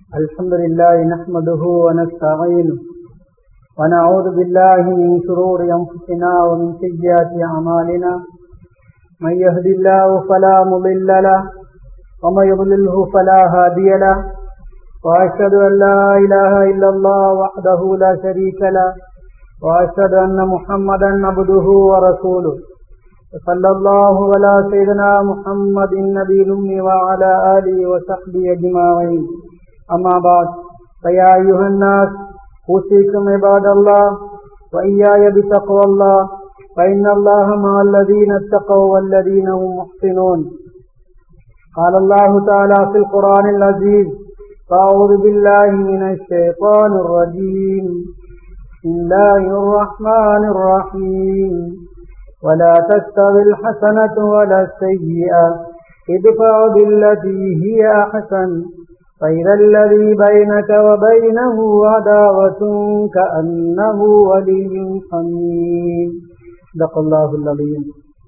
الحمد لله نحمده ونستعينه ونعوذ بالله من شرور أنفسنا ومن سيئات أعمالنا من يهد الله فلا مضل له ومن يضلله فلا هادي له وأشهد أن لا إله إلا الله وحده لا شريك له وأشهد أن محمدا عبده ورسوله صلى الله على سيدنا محمد النبي الأمي وعلى آله وصحبه أجمعين أما بعد فيا أيها الناس أوصيكم عباد الله وإياي بتقوى الله فإن الله مع الذين اتقوا والذين هم محسنون قال الله تعالى في القرآن العزيز فأعوذ بالله من الشيطان الرجيم بسم الله الرحمن الرحيم ولا تستوي الحسنة ولا السيئة ادفع بالتي هي أحسن فإذا الذي بينك وبينه عداوة كأنه ولي حميم صدق الله العظيم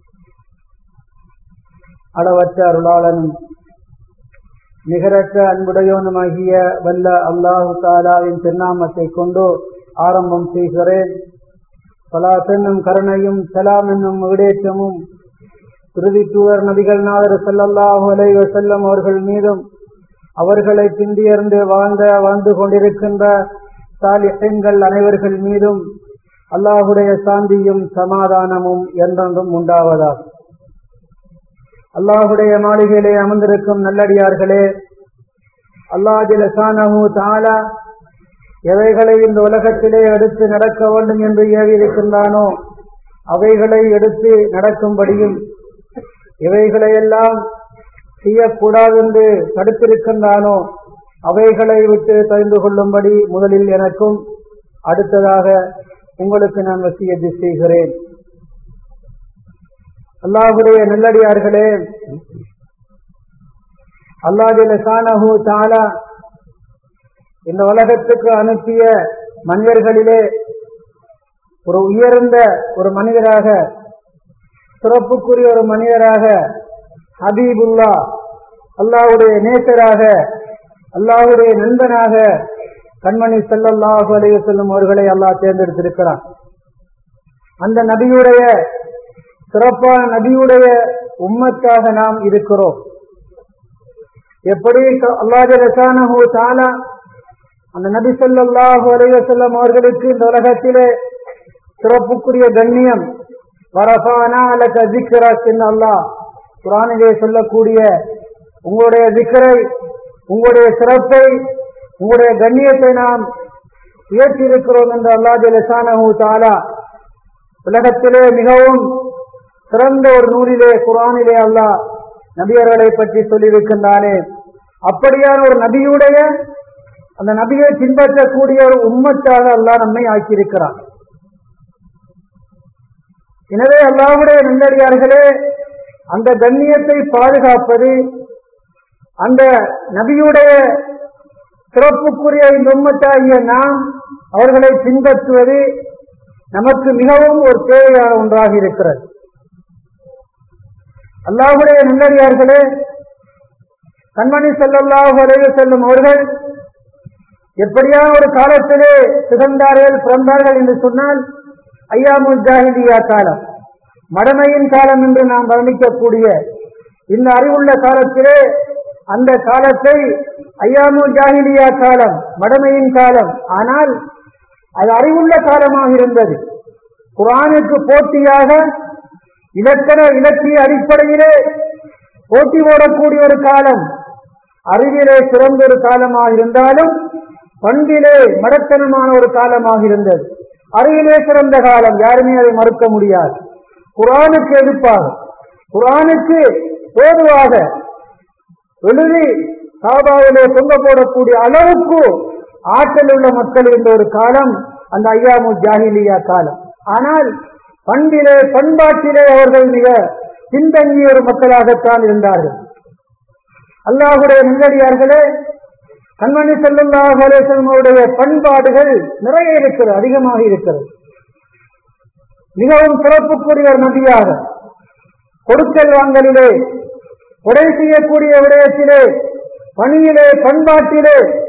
அளவற்ற அருளாளனும் நிகரற்ற அன்புடையோனுமாகிய வல்ல அல்லாஹு தாலாவின் திருநாமத்தை கொண்டு ஆரம்பம் செய்கிறேன் சலாத் என்னும் கருணையும் சலாம் என்னும் விடேற்றமும் திருதி தூவர் நபிகள் நாதர் செல்லல்லாஹு அலைவ செல்லம் அவர்கள் மீதும் அவர்களை பிந்தியர்ந்து வாழ்ந்த வாழ்ந்து கொண்டிருக்கின்ற சாலிஹன்கள் அனைவர்கள் மீதும் அல்லாஹுடைய சாந்தியும் சமாதானமும் என்றென்றும் உண்டாவதா அல்லாஹுடைய மாளிகையிலே அமர்ந்திருக்கும் நல்லடியார்களே அல்லாஹிலசானஹு தாலா எவைகளை இந்த உலகத்திலே எடுத்து நடக்க வேண்டும் என்று ஏவியிருக்கின்றானோ அவைகளை எடுத்து நடக்கும்படியும் இவைகளையெல்லாம் செய்யக்கூடாது என்று தடுத்திருக்கின்றானோ அவைகளை விட்டு தெரிந்து கொள்ளும்படி முதலில் எனக்கும் அடுத்ததாக உங்களுக்கு நான் வசியத்தை செய்கிறேன் அல்லாஹுடைய நல்லடியார்களே அல்லாஹு தாலா இந்த உலகத்துக்கு அனுப்பிய மனிதர்களிலே ஒரு உயர்ந்த ஒரு மனிதராக சிறப்புக்குரிய ஒரு மனிதராக ஹபீபுல்லா அல்லாவுடைய நேசராக அல்லாவுடைய நண்பனாக கண்மணி செல்லல்லாஹு அலைய செல்லும் அவர்களை அல்லாஹ் தேர்ந்தெடுத்திருக்கிறான் அந்த நபியுடைய சிறப்பான நபியுடைய உம்மத்தாக நாம் இருக்கிறோம் எப்படி அல்லாஹு தாலா அந்த நபி சொல்லாஹு அலைய செல்லம் அவர்களுக்கு இந்த உலகத்திலே சிறப்புக்குரிய கண்ணியம் வரபானா அலக ஜிக்ரா அல்லா குரானிலே சொல்லக்கூடிய உங்களுடைய திக்கரை உங்களுடைய சிறப்பை உங்களுடைய கண்ணியத்தை நாம் உயர்த்தியிருக்கிறோம் என்று அல்லாஹு தாலா உலகத்திலே மிகவும் சிறந்த ஒரு நூலிலே குரானிலே அல்லாஹ் நபியர்களை பற்றி சொல்லியிருக்கின்றானே அப்படியான ஒரு நபியுடைய அந்த நபியை பின்பற்றக்கூடிய ஒரு உம்மத்தாக அல்லாஹ் நம்மை ஆக்கியிருக்கிறான் எனவே அல்லாவுடைய நல்லடியார்களே அந்த கண்ணியத்தை பாதுகாப்பது அந்த நபியுடைய சிறப்புக்குரிய இந்த உம்மத்தாகிய நாம் அவர்களை பின்பற்றுவது நமக்கு மிகவும் ஒரு தேவையான ஒன்றாக இருக்கிறது அல்லாஹுடைய நல்லடியார்களே கண்மணி செல்லல்லாஹு அலைய செல்லும் அவர்கள் எப்படியான ஒரு காலத்திலே சிறந்தார்கள் பிறந்தார்கள் என்று சொன்னால் ஐயாமுல் ஜாஹிலியா காலம் மடமையின் காலம் என்று நாம் வர்ணிக்கக்கூடிய இந்த அறிவுள்ள காலத்திலே அந்த காலத்தை ஐயாமு ஜாகிலியா காலம் மடமையின் காலம் ஆனால் அது அறிவுள்ள காலமாக இருந்தது குரானுக்கு போட்டியாக இலக்கண இலக்கிய அடிப்படையிலே போட்டி போடக்கூடிய ஒரு காலம் அறிவிலே சிறந்த ஒரு காலமாக இருந்தாலும் பண்பிலே மடத்தனமான ஒரு காலமாக இருந்தது அறிவிலே சிறந்த காலம் யாருமே அதை மறுக்க முடியாது குரானுக்கு எதிர்ப்பாக குரானுக்கு ஏதுவாக எழுதி சாபாவிலே தொங்க போடக்கூடிய அளவுக்கு ஆற்றல் உள்ள மக்கள் என்ற ஒரு காலம் அந்த ஐயாமு ஜாகிலியா காலம் ஆனால் பண்பிலே பண்பாட்டிலே அவர்கள் மிக பின்தங்கிய ஒரு மக்களாகத்தான் இருந்தார்கள் அல்லாஹுடைய நல்லடியார்களே கண்மணி செல்லுல்லாஹ் அலேசனுடைய பண்பாடுகள் நிறைய இருக்கிறது அதிகமாக இருக்கிறது மிகவும் சிறப்புக்குரிய ஒரு நபியாக கொடுக்கல் வாங்கலிலே கொடை செய்யக்கூடிய விடயத்திலே பணியிலே பண்பாட்டிலே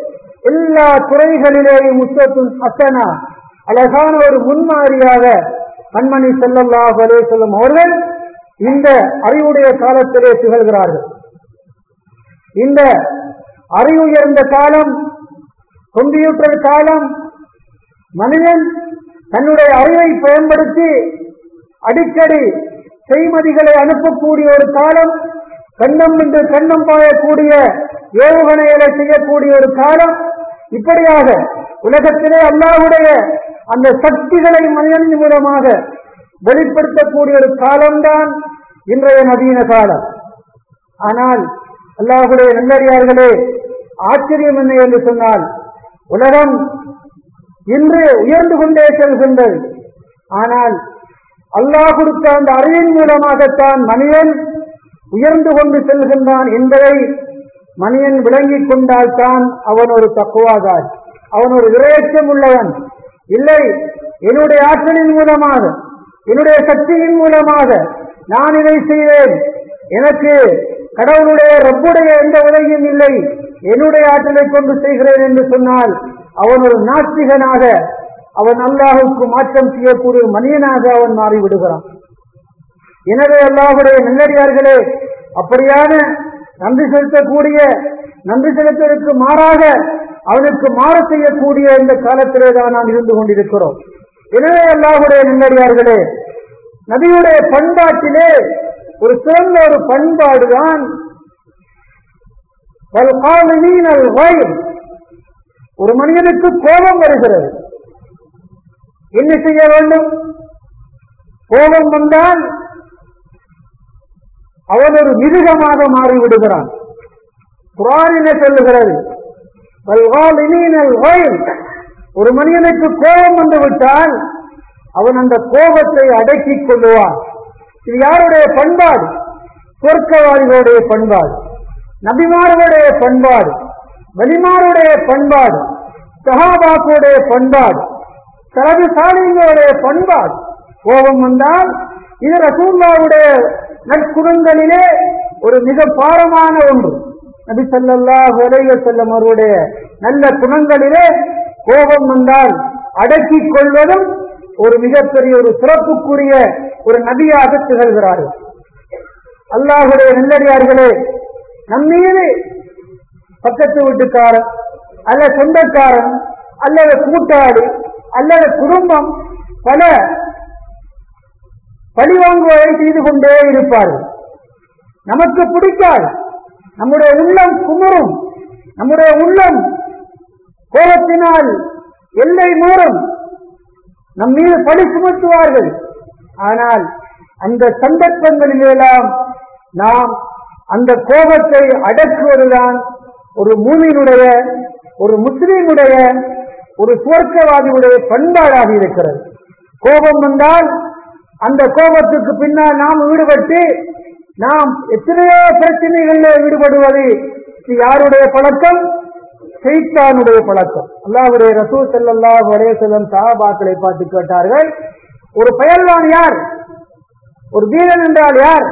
எல்லா துறைகளிலேயும் உச்சத்தும் ஹசனா அழகான ஒரு முன்மாதிரியாக கண்மணி செல்லல்லாஹ் அலேசல்லம் அவர்கள் இந்த அறிவுடைய காலத்திலே திகழ்கிறார்கள் இந்த அறிவுயர்ந்த காலம் கம்ப்யூட்டர் காலம் மனிதன் தன்னுடைய அறிவை பயன்படுத்தி அடிக்கடி செய்மதிகளை அனுப்பக்கூடிய ஒரு காலம் கண்ணம் என்று கண்ணம் பாயக்கூடிய ஏவுகணைகளை செய்யக்கூடிய ஒரு காலம் இப்படியாக உலகத்திலே அல்லாவுடைய அந்த சக்திகளை மனிதன் மூலமாக வெளிப்படுத்தக்கூடிய ஒரு காலம்தான் இன்றைய நவீன காலம் ஆனால் அல்லாஹுடைய நல்லடியார்களே ஆச்சரியம் என்ன என்று சொன்னால் உலகம் இன்று உயர்ந்து கொண்டே செல்கின்றது ஆனால் அல்லாஹ் கொடுத்த அந்த அறிவின் மூலமாகத்தான் மனிதன் உயர்ந்து கொண்டு செல்கின்றான் என்பதை மனிதன் விளங்கிக் கொண்டால்தான் அவன் ஒரு தக்குவாதார் அவன் ஒரு விரேச்சம் உள்ளவன் இல்லை என்னுடைய ஆற்றலின் மூலமாக என்னுடைய சக்தியின் மூலமாக நான் இதை செய்வேன் எனக்கு கடவுளுடைய ரப்புடைய எந்த உதவியும் இல்லை என்னுடைய ஆற்றலை கொண்டு செய்கிறேன் என்று சொன்னால் அவன் ஒரு நாஸ்திகனாக அவன் அல்லாஹுக்கு மாற்றம் செய்யக்கூடிய மனிதனாக அவன் மாறிவிடுகிறான் எனவே அல்லாஹுடைய நல்லடியார்களே அப்படியான நன்றி செலுத்தக்கூடிய நன்றி செலுத்துவதற்கு மாறாக அவனுக்கு மாற செய்யக்கூடிய இந்த காலத்திலே தான் நாம் இருந்து கொண்டிருக்கிறோம் எனவே அல்லாஹுடைய நல்லடியார்களே நபியுடைய பண்பாட்டிலே ஒரு சிறந்த ஒரு பண்பாடுதான் ஒரு மனிதனுக்கு கோபம் வருகிறது என்ன செய்ய வேண்டும் கோபம் வந்தால் அவன் ஒரு மிருகமாக மாறிவிடுகிறான் குரான் சொல்லுகிறது ஒரு மனிதனுக்கு கோபம் வந்து விட்டால் அவன் அந்த கோபத்தை அடக்கிக் கொள்ளுவான் இது யாருடைய பண்பாடு சொர்க்கவாதிகளுடைய பண்பாடு நபிமார்களுடைய பண்பாடு வலிமாருடைய பண்பாடு சகாபாக்குடைய பண்பாடு தனது சாலிகளுடைய பண்பாடு கோபம் வந்தால் இது ரசூல்லாவுடைய நற்குணங்களிலே ஒரு மிக பாரமான ஒன்று நபி சல்லா விளைய செல்லும் அவருடைய நல்ல குணங்களிலே கோபம் வந்தால் அடக்கிக் கொள்வதும் ஒரு மிகப்பெரிய ஒரு சிறப்புக்குரிய ஒரு நபியாக திகழ்கிறார்கள் அல்லாஹுடைய நல்லடியார்களே நம்மீது பக்கத்து வீட்டுக்காரன் அல்ல சொந்தக்காரன் அல்லது கூட்டாளி அல்லது குடும்பம் பல பழிவாங்குவதை செய்து கொண்டே இருப்பார்கள் நமக்கு பிடிக்காது நம்முடைய உள்ளம் குமரும் நம்முடைய உள்ளம் கோபத்தினால் எல்லை மூறும் நம் மீது பழி சுமத்துவார்கள் ஆனால் அந்த சந்தர்ப்பங்களிலெல்லாம் நாம் அந்த கோபத்தை அடக்குவதுதான் ஒரு மூமியினுடைய ஒரு முஸ்லீமுடைய ஒரு சுவர்க்கவாதியுடைய பண்பாடாக இருக்கிறது கோபம் வந்தால் அந்த கோபத்துக்கு பின்னால் நாம் ஈடுபட்டு நாம் எத்தனையோ பிரச்சனைகளில் ஈடுபடுவது இது யாருடைய பழக்கம் செய்தானுடைய பழக்கம் அல்லாவுடைய ரசூ செல்லல்லாஹ் ஒரே செல்லும் சகாபாக்களை பார்த்து கேட்டார்கள் ஒரு பெயர்வான் யார் ஒரு வீரன் என்றால் யார்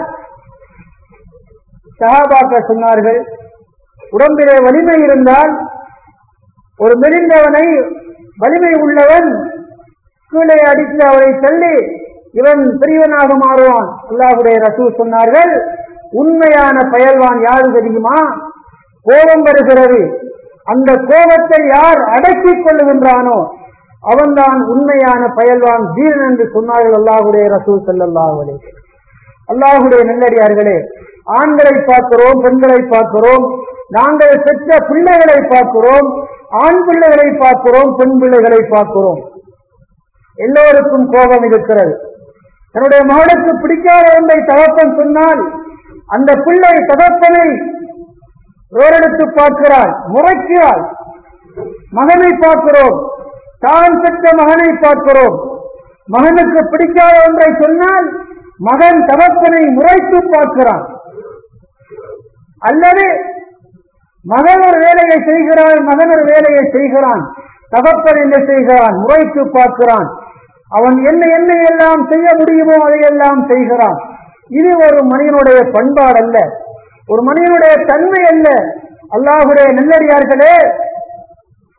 சகாபாக்கள் சொன்னார்கள் உடம்பிலே வலிமை இருந்தால் ஒரு மெலிந்தவனை வலிமை உள்ளவன் கீழே அடித்து அவரை தள்ளி இவன் பெரியவனாக மாறுவான் அல்லாஹுடைய ரசூ சொன்னார்கள் உண்மையான பயல்வான் யாரு தெரியுமா கோபம் வருகிறது அந்த கோபத்தை யார் அடக்கிக் கொள்ளுகின்றானோ அவன்தான் உண்மையான பயல்வான் வீரன் என்று சொன்னார்கள் அல்லாஹுடைய ரசூல் செல்லல்லாஹுலே அல்லாஹுடைய நல்லடியார்களே ஆண்களை பார்க்கிறோம் பெண்களை பார்க்கிறோம் நாங்கள் பெற்ற பிள்ளைகளை பார்க்கிறோம் ஆண் பிள்ளைகளை பார்க்கிறோம் பெண் பிள்ளைகளை பார்க்கிறோம் எல்லோருக்கும் கோபம் இருக்கிறது தன்னுடைய மகளுக்கு பிடிக்காத ஒன்றை தகப்பன் சொன்னால் அந்த பிள்ளை தகப்பனை ரோரெடுத்து பார்க்கிறாள் முறைக்கிறாள் மகனை பார்க்கிறோம் தான் பெற்ற மகனை பார்க்கிறோம் மகனுக்கு பிடிக்காத ஒன்றை சொன்னால் மகன் தகப்பனை முறைத்து பார்க்கிறான் அல்லது மகன் ஒரு வேலையை செய்கிறான் மகன் ஒரு வேலையை செய்கிறான் தகப்பன் என்ன செய்கிறான் முறைத்து பார்க்கிறான் அவன் என்ன என்ன எல்லாம் செய்ய முடியுமோ அதையெல்லாம் செய்கிறான் இது ஒரு மனிதனுடைய பண்பாடு அல்ல ஒரு மனிதனுடைய தன்மை அல்ல அல்லாஹுடைய நல்லடியார்களே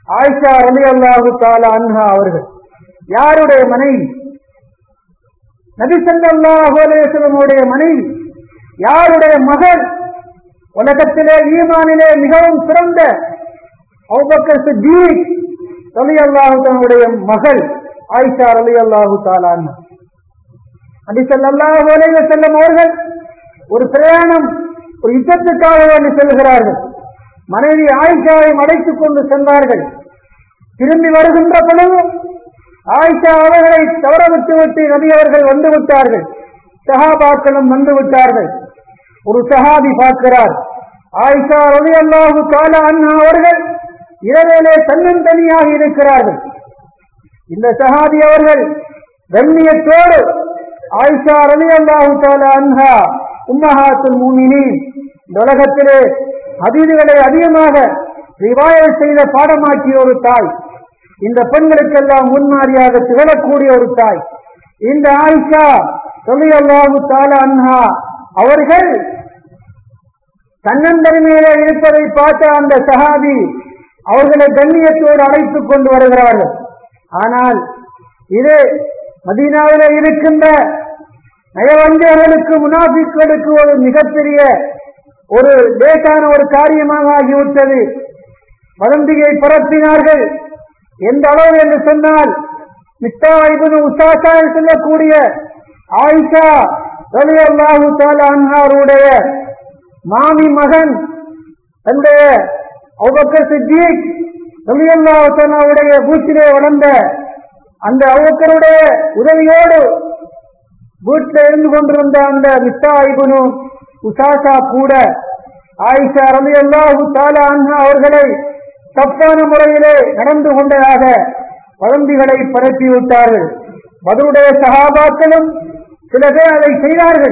ஆயிஷா ரலி அல்லாஹு தாலா அன்ஹா அவர்கள் யாருடைய மனைவி நபி ஸல்லல்லாஹு அலைஹி வஸல்லமுடைய மனைவி யாருடைய மகள் உலகத்திலே ஈமானிலே மிகவும் சிறந்த அபூபக்கர் சித்தீக் ரலியல்லாஹு தன்னுடைய மகள் ஆயிஷா ரலியல்லாஹு தஆலா அன்ஹா நபி ஸல்லல்லாஹு அலைஹி வஸல்லம் அவர்கள் ஒரு பிரயாணம் ஒரு யுத்தத்துக்காக வேண்டி செல்கிறார்கள் மனைவி ஆயிஷாவை அடைத்துக் கொண்டு சென்றார்கள் திரும்பி வருகின்ற பொழுது ஆயிஷா அவர்களை தவற விட்டு விட்டு நபி அவர்கள் வந்து விட்டார்கள் சஹாபாக்களும் வந்து விட்டார்கள் ஒரு சஹாபி பார்க்கிறார் ஆயிஷா ரவி அல்லாஹு தாலா அண்ணா அவர்கள் இரவிலே தன்னந்தனியாக இருக்கிறார்கள் இந்த சஹாபி அவர்கள் கண்ணியத்தோடு ஆயிஷா ரவி அல்லாஹு தாலா அன்ஹா உம்மஹாத்துல் மூமினின் இந்த உலகத்திலே அதீதுகளை அதிகமாக ரிவாயல் செய்த பாடமாக்கிய ஒரு தாய் இந்த பெண்களுக்கெல்லாம் முன்மாதிரியாக திகழக்கூடிய ஒரு தாய் இந்த ஆயிஷா சொல்லி அல்லாஹு தாலா அன்ஹா அவர்கள் தன்னந்தனிமையிலே இருப்பதை பார்த்த அந்த சஹாபி அவர்களை கண்ணியத்தோடு அழைத்துக் கொண்டு வருகிறார்கள் ஆனால் இது மதீனாவிலே இருக்கின்ற நயவஞ்சர்களுக்கு முனாஃபிக்களுக்கு ஒரு மிகப்பெரிய ஒரு லேசான ஒரு காரியமாக ஆகிவிட்டது வதந்தியை பரப்பினார்கள் எந்த அளவு என்று சொன்னால் மிஸ்டா இபுன் உசாசா சொல்லக்கூடிய ஆயிஷா ரலியல்லாஹு தஆலா அன்ஹாருடைய மாமி மகன் தன்னுடைய அபூபக்கர் சித்திக் ரலியல்லாஹு தஆலாவுடைய வீட்டிலே வளர்ந்த அந்த அபூபக்கருடைய உதவியோடு வீட்டில் இருந்து கொண்டிருந்த அந்த மிஸ்டா இபுனு உசாசா கூட ஆயிஷா ரலியல்லாஹு தஆலா அன்ஹா அவர்களை தப்பான முறையிலே நடந்து கொண்டதாக வதந்திகளை பரப்பி விட்டார்கள் பதிலுடைய சகாபாக்களும் சில பேர் அதை செய்தார்கள்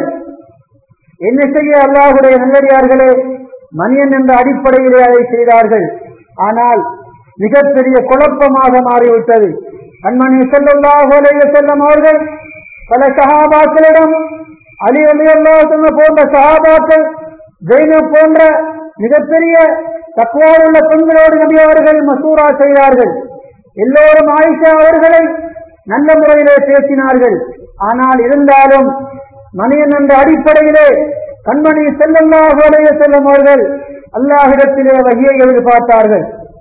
என்ன செய்ய அல்லாஹுடைய நல்லடியார்களே மனிதன் என்ற அடிப்படையிலே அதை செய்தார்கள் ஆனால் மிகப்பெரிய குழப்பமாக மாறிவிட்டது கண்மணி செல்லுல்லாஹு அலைஹி செல்லும் அவர்கள் பல சகாபாக்களிடம் அலி அலி அல்லாஹ் போன்ற சகாபாக்கள் ஜெயினப் போன்ற மிகப்பெரிய தக்குவாருள்ள பெண்களோடு நபி அவர்கள் மசூரா செய்தார்கள் எல்லோரும் ஆயிஷா அவர்களை நல்ல முறையிலே பேசினார்கள் ஆனால் இருந்தாலும் மனிதன் என்ற அடிப்படையிலே கண்மணி செல்லல்லாஹு அலைஹி செல்லும் அவர்கள் அல்லாஹிடத்திலே வகையை எதிர்பார்த்தார்கள்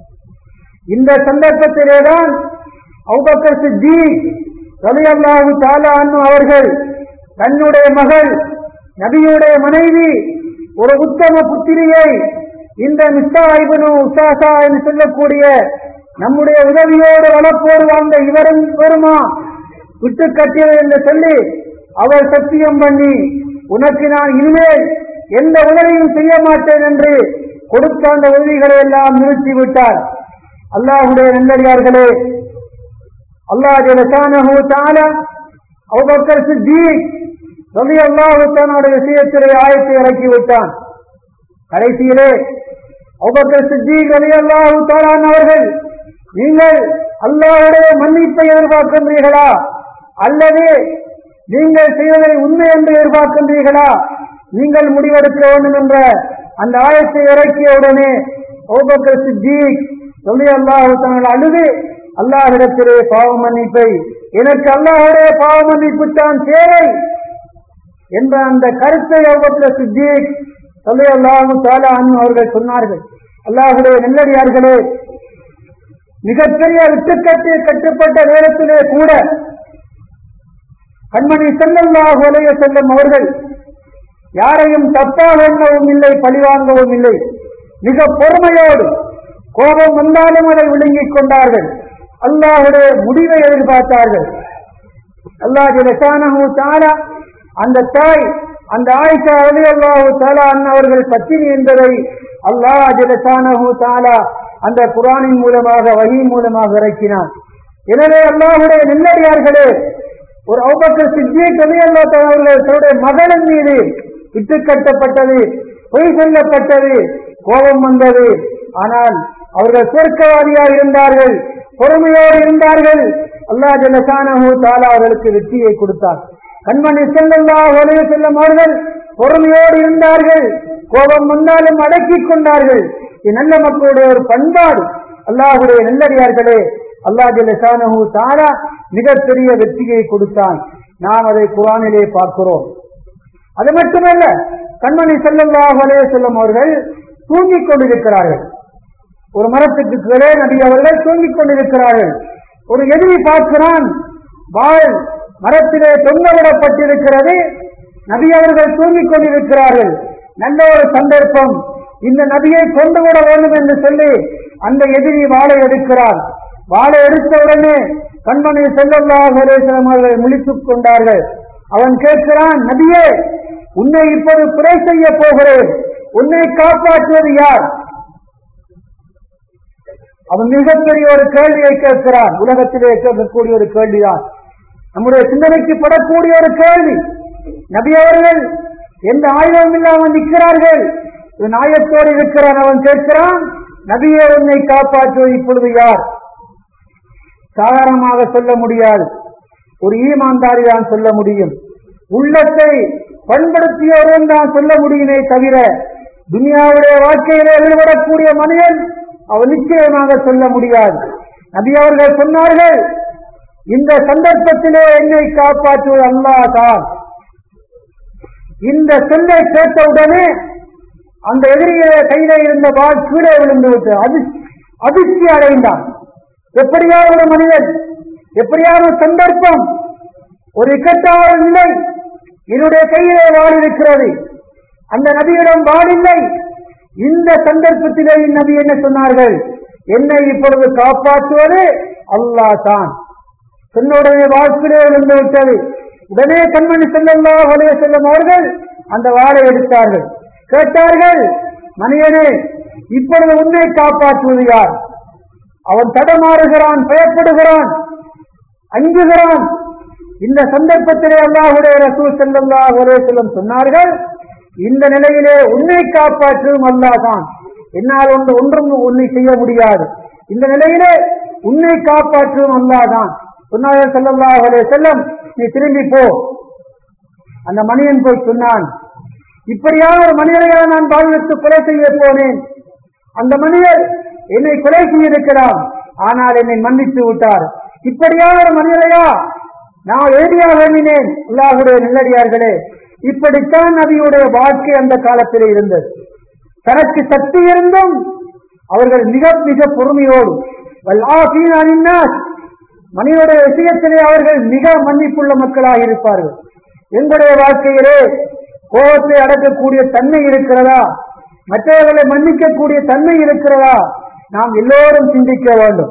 இந்த சந்தர்ப்பத்திலேதான் அவுபக்கர் சித்தீக் ரலியல்லாஹு தஆலா அன்ஹு அவர்கள் தன்னுடைய மகள் நபியுடைய மனைவி ஒரு உத்தம புத்திரியை இந்த மிஸ்டா இபனு உசாசா என்று சொல்லக்கூடிய நம்முடைய உதவியோடு வளர்ப்போடு வாழ்ந்த இவரும் பெருமா விட்டு கட்டியது என்று சொல்லி அவர் சத்தியம் பண்ணி உனக்கு நான் இனிமேல் எந்த உதவியும் செய்ய மாட்டேன் என்று கொடுத்த அந்த உதவிகளை எல்லாம் நிறுத்திவிட்டார் அல்லாஹுடைய நல்லடியார்களே அல்லாஹ் ஜலசானஹு தஆலா அபூபக்கர் சித்தீக் ரலியல்லாஹு தஆலாவுடைய விஷயத்திலே ஆயத்தை இறக்கி விட்டான் கடைசியிலே அபூபக்கர் சித்தீக் ரலியல்லாஹு தஆலா அவர்கள் நீங்கள் அல்லாஹ்வுடைய மன்னிப்பை எதிர்பார்க்கின்றீர்களா அல்லது நீங்கள் செய்வதை உண்மை என்று எதிர்பார்க்கின்றீர்களா நீங்கள் முடிவெடுக்க வேண்டும் என்ற அந்த ஆயத்தை இறக்கிய உடனே அபூபக்கர் சித்தீக் சொல்லி அல்லாஹு அழுது அல்லாஹிடத்திலே பாவ மன்னிப்பை எனக்கு அல்லாஹுடைய பாவ மன்னிப்பு தான் தேவை என்ற அந்த கருத்தை அவ்வளவு சித்தீக் சொல்லி அல்லாஹு தாலா அவர்கள் சொன்னார்கள் அல்லாஹுடைய நெல்லடியார்களே மிகப்பெரிய விட்டுக்கட்டு கட்டுப்பட்ட நேரத்திலே கூட கண்மணி செல்லல்லாஹு அலைய செல்லும் அவர்கள் யாரையும் தப்பாக எண்ணவும் இல்லை பழிவாங்கவும் இல்லை மிக பொறுமையோடு கோபம் வந்தாலும் அதை விழுங்கிக் கொண்டார்கள் அல்லாஹுடைய முடிவை எதிர்பார்த்தார்கள் அல்லாஹ் ஜலசானஹு தாலா அந்த தாய் அந்த ஆயிஷா அலி அல்லாஹு தாலா அவர்கள் பத்தினி என்பதை அல்லாஹ் ஜலசானஹு தாலா அந்த குரானின் மூலமாக வகி மூலமாக இறக்கினான் எனவே அல்லாஹுடைய நெல்லடியார்களே ஒரு அவுபக்கர் சித்திக் அலி அல்லா அவர்கள் தன்னுடைய மகளின் மீது இட்டுக்கட்டப்பட்டது பொய் சொல்லப்பட்டது கோபம் வந்தது ஆனால் அவர்கள் சொர்க்கவாதியாக இருந்தார்கள் பொறுமையோடு இருந்தார்கள் அல்லா ஜலசானஹு தாலா அவர்களுக்கு வெற்றியை கொடுத்தார் கண்மணி செல்லல்லா ஒரே செல்லும் அவர்கள் பொறுமையோடு இருந்தார்கள் கோபம் வந்தாலும் அடக்கிக் கொண்டார்கள் இது நல்ல மக்களுடைய ஒரு பண்பாடு அல்லாஹுடைய நல்லடியார்களே அல்லாஹ் ஜல்லஷானஹு தாரா மிகப்பெரிய வெற்றியை கொடுத்தான் நாம் அதை குரானிலே பார்க்கிறோம் அது மட்டுமல்ல கண்மணி செல்லல்லாஹு அலைஹி செல்லும் அவர்கள் தூங்கிக் கொண்டிருக்கிறார்கள் ஒரு மரத்துக்கு கீழே நபி அவர்கள் தூங்கிக் கொண்டிருக்கிறார்கள் ஒரு எதிரி பார்க்கிறான் வாழ் மரத்திலே தொங்கவிடப்பட்டிருக்கிறது நபி அவர்கள் தூங்கிக் கொண்டிருக்கிறார்கள் நல்ல ஒரு சந்தர்ப்பம் இந்த நபியை கொண்டு விட வேண்டும் என்று சொல்லி அந்த எதிரி வாழை எடுக்கிறார் வாழை எடுத்த உடனே கண்மணி செல்லல்லாஹு அலைஹிஸ்ஸலாம் அவர்கள் முழித்துக் கொண்டார்கள் அவன் கேட்கிறான் நபியே உன்னை இப்போது குறை செய்ய போகிறேன் உன்னை காப்பாற்றுவது யார் அவன் மிகப்பெரிய ஒரு கேள்வியை கேட்கிறான் உலகத்திலே கேட்கக்கூடிய ஒரு கேள்விதான் நம்முடைய சிந்தனைக்கு படக்கூடிய ஒரு கேள்வி நபி அவர்கள் எந்த ஆயுதம் இல்லாமல் நிற்கிறார்கள் இவன் ஆயத்தோடு இருக்கிறான் அவன் கேட்கிறான் நபியே உன்னை காப்பாற்றுவது இப்பொழுது யார் சாதாரணமாக சொல்ல முடியாது ஒரு ஈமான்தாரி தான் சொல்ல முடியும் உள்ளத்தை பண்படுத்தியவரும் தான் சொல்ல முடியுமே தவிர துனியாவுடைய வாழ்க்கையிலே ஈடுபடக்கூடிய மனிதன் அவன் நிச்சயமாக சொல்ல முடியாது நபி அவர்கள் சொன்னார்கள் இந்த சந்தர்ப்பத்திலே என்னை காப்பாற்றுவது அல்லாஹ் தான் இந்த சொல்லை கேட்டவுடனே அந்த எதிரிய கையில இருந்த வாள் கீழே விழுந்து விட்டு அது அதிர்ச்சி அடைந்தான் எப்படியாவது ஒரு மனிதன் எப்படியாவது ஒரு சந்தர்ப்பம் ஒரு இக்கட்டான நிலை என்னுடைய கையிலே வாள் இருக்கிறது அந்த நபியிடம் வாள் இல்லை இந்த சந்தர்ப்பத்திலே நபி என்ன சொன்னார்கள் என்னை இப்பொழுது காப்பாற்றுவது அல்லாஹ் தான் சொன்னுடைய வாழ்க்கையிலே விழுந்து விட்டது உடனே கண்மணி செல்லல்லா வலைய செல்லும் அவர்கள் அந்த வாளை எடுத்தார்கள் கேட்டார்கள் மனிதனே இப்பொழுது உன்னை காப்பாற்றுவது யார் அவன் தடமாறுகிறான் பயப்படுகிறான் அஞ்சுகிறான் இந்த சந்தர்ப்பத்திலே அல்லாஹுடைய ரசூல் செல்லல்லா ஒரே செல்லம் சொன்னார்கள் இந்த நிலையிலே உன்னை காப்பாற்றும் அல்லாதான் என்னால் ஒன்று ஒன்றும் உன்னை செய்ய முடியாது இந்த நிலையிலே உன்னை காப்பாற்றும் அல்லாதான் சொன்னார்கள் செல்லல்லா ஒரே செல்லம் நீ திரும்பி போ அந்த மனிதன் போய் சொன்னான் இப்படியான ஒரு மனிதரையா நான் பாதித்து கொலை செய்ய போனேன் அந்த மனிதர் என்னை கொலை செய்திருக்கிறார் ஆனால் என்னை மன்னித்து விட்டார் இப்படியான ஒரு மனிதரையா நான் ஏடியாக எண்ணினேன் அல்லாஹுடைய நல்லடியார்களே இப்படித்தான் நபியுடைய வாழ்க்கை அந்த காலத்தில் இருந்தது தனக்கு சக்தி இருந்தும் அவர்கள் மிக மிக பொறுமையோடு வல்லாஃபீன அனின்னாஸ் மனிதனுடைய விஷயத்திலே அவர்கள் மிக மன்னிப்புள்ள மக்களாக இருப்பார்கள் எங்களுடைய வாழ்க்கையிலே கோபத்தை அடக்கக்கூடிய தன்மை இருக்கிறதா மற்றவர்களை மன்னிக்கக்கூடிய தன்மை இருக்கிறதா நாம் எல்லோரும் சிந்திக்க வேண்டும்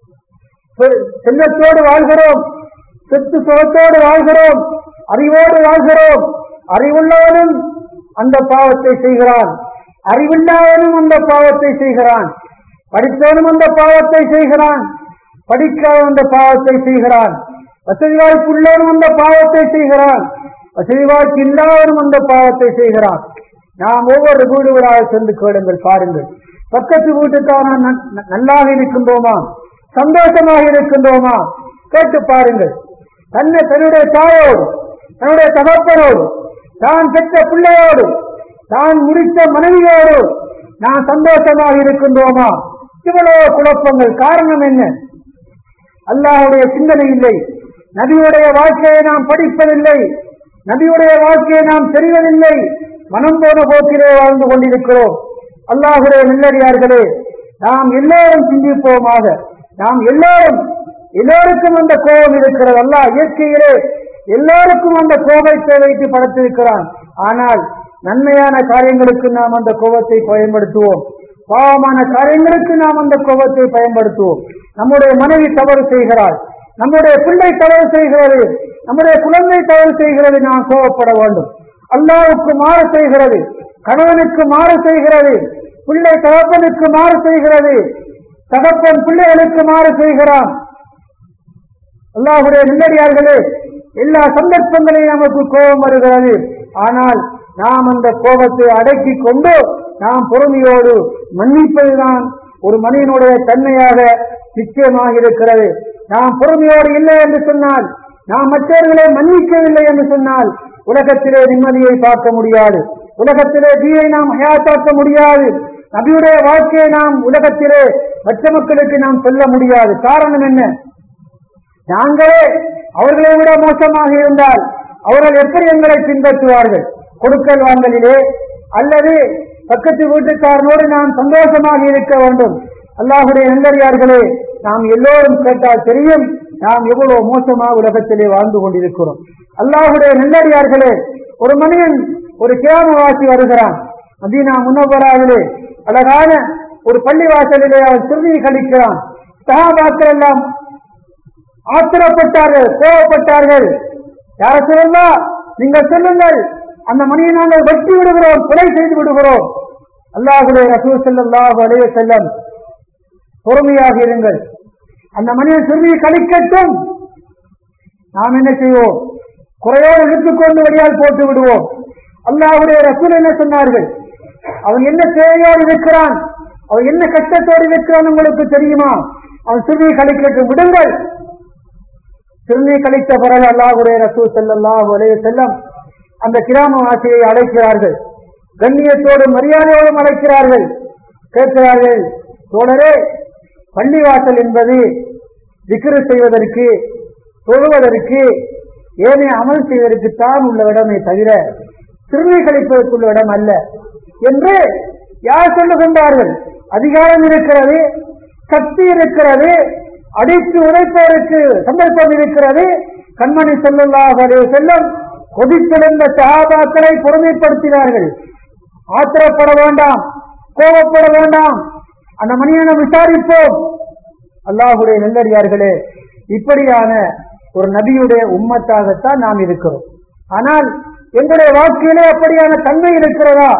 செல்வத்தோடு வாழ்கிறோம் சொத்து சுகத்தோடு வாழ்கிறோம் அறிவோடு வாழ்கிறோம் அறிவுள்ளவனும் அந்த பாவத்தை செய்கிறான் அறிவில்லாதவனும் அந்த பாவத்தை செய்கிறான் படித்தவனும் அந்த பாவத்தை செய்கிறான் படிக்காத அந்த பாவத்தை செய்கிறான் வசதி வாய்ப்பு உள்ளவனும் அந்த பாவத்தை செய்கிறான் வசதி வாய்ப்பு இல்லாதவனும் அந்த பாவத்தை செய்கிறான் நாம் ஒவ்வொரு வீடு வீடாக சென்று கேளுங்கள் பாருங்கள் பக்கத்து வீட்டுக்கான நல்லாக இருக்கின்றோமா சந்தோஷமாக இருக்கின்றோமா கேட்டு பாருங்கள் தன்னை தன்னுடைய தாயோடு தன்னுடைய தகப்பனோடு தான் பெற்ற பிள்ளையோடு தான் முடித்த மனைவியோடு நான் சந்தோஷமாக இருக்கின்றோமா இவ்வளவு குழப்பங்கள் காரணம் என்ன அல்லாஹுடைய சிந்தனை இல்லை நபியுடைய வாழ்க்கையை நாம் படிப்பதில்லை நபியுடைய வாழ்க்கையை நாம் தெரிவதில்லை மனம் போன போக்கிலே வாழ்ந்து கொண்டிருக்கிறோம் அல்லாஹுடைய நல்லடியார்களே நாம் எல்லோரும் சிந்திப்போமாக நாம் எல்லோரும் எல்லோருக்கும் அந்த கோபம் இருக்கிறது அல்ல இயற்கையிலே எல்லோருக்கும் அந்த கோபத்தை வைத்து படைத்திருக்கிறான் ஆனால் நன்மையான காரியங்களுக்கு நாம் அந்த கோபத்தை பயன்படுத்துவோம் பாவமான காரியங்களுக்கு நாம் அந்த கோபத்தை பயன்படுத்துவோம் நம்முடைய மனைவி தவறு செய்கிறாள் நம்முடைய பிள்ளை தவறு செய்கிறது நம்முடைய குழந்தை தவறு செய்கிறது நாம் கோபப்பட வேண்டும் அல்லாவுக்கு மாறு செய்கிறது கணவனுக்கு மாறு செய்கிறது பிள்ளை தகப்பனுக்கு மாறு செய்கிறது தகப்பன் பிள்ளைகளுக்கு மாறு செய்கிறான் அல்லாஹுடைய நிம்மதியார்களே எல்லா சந்தர்ப்பங்களையும் நமக்கு கோபம் வருகிறது ஆனால் நாம் அந்த கோபத்தை அடக்கி கொண்டு நாம் பொறுமையோடு மன்னிப்பதுதான் ஒரு மனிதனுடைய தன்மையாக நிச்சயமாக இருக்கிறது நாம் பொறுமையோடு இல்லை என்று சொன்னால் நாம் மற்றவர்களை மன்னிக்கவில்லை என்று சொன்னால் உலகத்திலே நிம்மதியை பார்க்க முடியாது உலகத்திலே தீயை நாம் ஹயாத்தாக்க முடியாது நபியுடைய வாழ்க்கையை நாம் உலகத்திலே மற்ற மக்களுக்கு நாம் சொல்ல முடியாது காரணம் என்ன நாங்களே அவர்களை விட மோசமாக இருந்தால் அவர்கள் எப்படி எங்களை பின்பற்றுவார்கள் கொடுக்கல் வாங்கலிலே அல்லது பக்கத்து வீட்டுக்காரனோடு நாம் சந்தோஷமாக இருக்க வேண்டும் அல்லாஹுடைய நல்லடியார்களே நாம் எல்லோரும் கேட்டால் தெரியும் நாம் எவ்வளவு மோசமாக உலகத்திலே வாழ்ந்து கொண்டிருக்கிறோம் அல்லாஹுடைய நல்லடியார்களே ஒரு மனிதன் ஒரு கிராமவாசி வருகிறான் மதீனா முன்னவராவிலே அழகான ஒரு பள்ளிவாசலிலே அவன் சிறுநீர் கழிக்கிறான் சகாபாக்கள் எல்லாம் ஆத்திரப்பட்டார்கள் கோவப்பட்டார்கள் யார சொல்லா நீங்கள் சொல்லுங்கள் அந்த மணியை நாங்கள் வெட்டி விடுகிறோம் கொலை செய்து விடுகிறோம் அல்லாஹுடைய ரசூல் செல்லாஹு அலைய செல்லம் பொறுமையாக இருங்கள் அந்த மனிதன் சிறுமியை கழிக்கட்டும் நாம் என்ன செய்வோம் குறையோடு எடுத்துக்கொண்டு வழியால் போட்டு விடுவோம் அல்லாஹுடைய ரசூல் என்ன சொன்னார்கள் அவன் என்ன தேவையோடு இருக்கிறான் அவன் என்ன கஷ்டத்தோடு இருக்கிறான் உங்களுக்கு தெரியுமா அவன் சிறுமியை கழிக்கட்டும் விடுங்கள் சிறுநீர் கழித்த பிறகு அல்லாஹுடைய ரசூல் செல்லல்லாஹு அலைய செல்லம் அந்த கிராமவாசியை அழைக்கிறார்கள் கண்ணியத்தோடும் மரியாதையோடும் அழைக்கிறார்கள் கேட்கிறார்கள் தோழரே பள்ளிவாசல் என்பது விக்கிர செய்வதற்கு தொழுவதற்கு ஏனைய அமல் செய்வதற்கு தான் உள்ள இடமே தவிர சிறுநீர் கழிப்பதற்குள்ள இடம் அல்ல என்று யார் சொல்லுகின்றார்கள் அதிகாரம் இருக்கிறது சக்தி இருக்கிறது அடித்து உடைப்பதற்கு சந்தர்ப்பம் இருக்கிறது கண்மணி செல்லுல்லாஹ் செல்லும் கொதித்திருந்த சகாபாக்களை பொறுமைப்படுத்தினார்கள் ஆத்திரப்பட வேண்டாம் கோபப்பட வேண்டாம் அந்த மனிதனை விசாரிப்போம் அல்லாஹுடைய நெல்லடியார்களே இப்படியான ஒரு நபியுடைய உம்மத்தாகத்தான் நாம் இருக்கிறோம் ஆனால் எங்களுடைய வாழ்க்கையிலே அப்படியான தன்மை இருக்கிறதா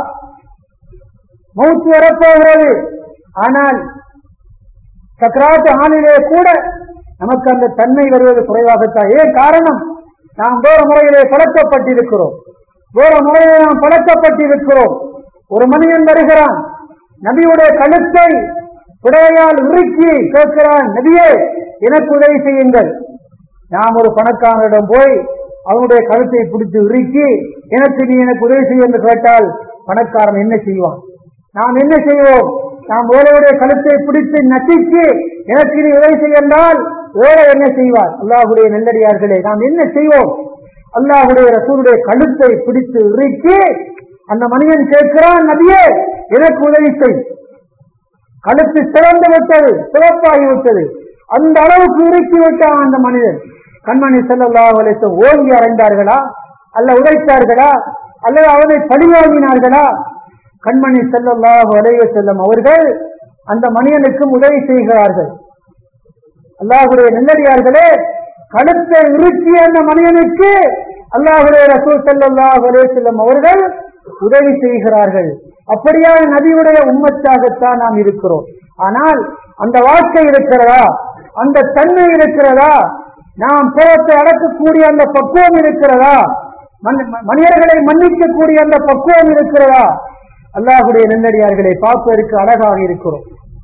மௌத்து வரப்போகிறது ஆனால் சக்கராத்து ஆணிலே கூட நமக்கு அந்த தன்மை வருவது குறைவாகத்தான் ஏன் காரணம் நாம் வேறு முறையிலே பழக்கப்பட்டிருக்கிறோம் வேறு முறையிலே நாம் பழக்கப்பட்டிருக்கிறோம் ஒரு மனிதன் வருகிறான் நபியுடைய கழுத்தை புடையால் உருக்கி கேட்கிறான் நபியே எனக்கு உதவி செய்யுங்கள் நாம் ஒரு பணக்காரனிடம் போய் அவனுடைய கழுத்தை பிடித்து உருக்கி எனக்கு நீ எனக்கு உதவி செய்ய என்று கேட்டால் பணக்காரன் என்ன செய்வான் நாம் என்ன செய்வோம் நாம் ஓலையுடைய கழுத்தை பிடித்து நசுக்கி எனக்கு நீ உதவி செய்யந்தால் ஓலை என்ன செய்வார் அல்லாஹுடைய நல்லடியார்களே நாம் என்ன செய்வோம் அல்லாஹுடைய ரசூலுடைய கழுத்தை பிடித்து இறுக்கி அந்த மனிதன் கேட்கிறான் நபியே எனக்கு உதவி செய் கழுத்து சிறந்து விட்டது சிறப்பாகிவிட்டது அந்த அளவுக்கு இறுக்கி விட்டான் அந்த மனிதன் கண்மணி செல்லல்லாஹ் ஓங்கி அடைந்தார்களா அல்ல உதைத்தார்களா அல்லது அவனை பழிவாங்கினார்களா கண்மணி செல்லல்லாஹு அலைய செல்லும் அவர்கள் அந்த மனிதனுக்கு உதவி செய்கிறார்கள் அல்லாஹுடைய நெல்லடியார்களே கழுத்தை இறுக்கிய அந்த மனிதனுக்கு அல்லாஹுடைய ரசூல் செல்லல்லாஹு அலைய செல்லும் அவர்கள் உதவி செய்கிறார்கள் அப்படியான நபியுடைய உண்மத்தாகத்தான் நாம் இருக்கிறோம் ஆனால் அந்த வாழ்க்கை இருக்கிறதா அந்த தன்மை இருக்கிறதா நாம் புறத்தை அடக்கக்கூடிய அந்த பக்குவம் இருக்கிறதா மனிதர்களை மன்னிக்கக்கூடிய அந்த பக்குவம் இருக்கிறதா அல்லாஹுடைய நெல்லடியார்களை பார்ப்பதற்கு அழகாக இருக்கிறோம்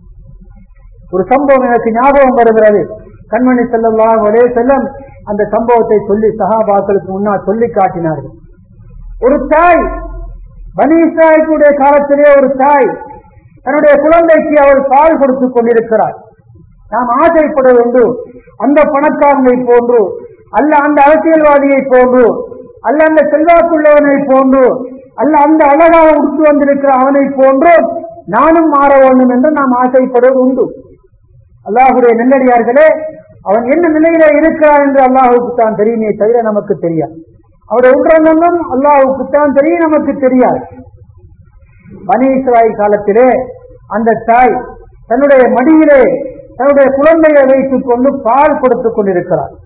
ஒரு சம்பவம் எனக்கு ஞாபகம் வருகிறது கண்மணி செல்லலாம் ஒரே செல்லம் அந்த சம்பவத்தை சொல்லி சகாபாக்களுக்கு முன்னால் சொல்லி காட்டினார்கள் ஒரு தாய் பனீசாய்க்குடைய காலத்திலே ஒரு தாய் தன்னுடைய குழந்தைக்கு அவர் பால் கொடுத்துக் கொண்டிருக்கிறார் நாம் ஆசைப்பட உண்டு அந்த பணக்காரனை போன்று அல்ல அந்த அரசியல்வாதியை போன்று அல்ல அந்த செல்வாக்குள்ளவனை போன்று அல்ல அந்த அழகாக உடுத்து வந்திருக்கிற அவனை போன்று நானும் மாற வேண்டும் என்று நாம் ஆசைப்படுவது உண்டு அல்லாஹுடைய நெல்லடியார்களே அவன் என்ன நிலையில இருக்கிறான் என்று அல்லாஹுக்கு தான் தெரியுமே தவிர நமக்கு தெரியாது அவருடைய உன்றங்களும் அல்லாஹுக்கு தான் தெரியும் நமக்கு தெரியாது பனீஸ்ராய் காலத்திலே அந்த தாய் தன்னுடைய மடியிலே தன்னுடைய குழந்தையை வைத்துக் கொண்டு பால் கொடுத்துக் கொண்டிருக்கிறார்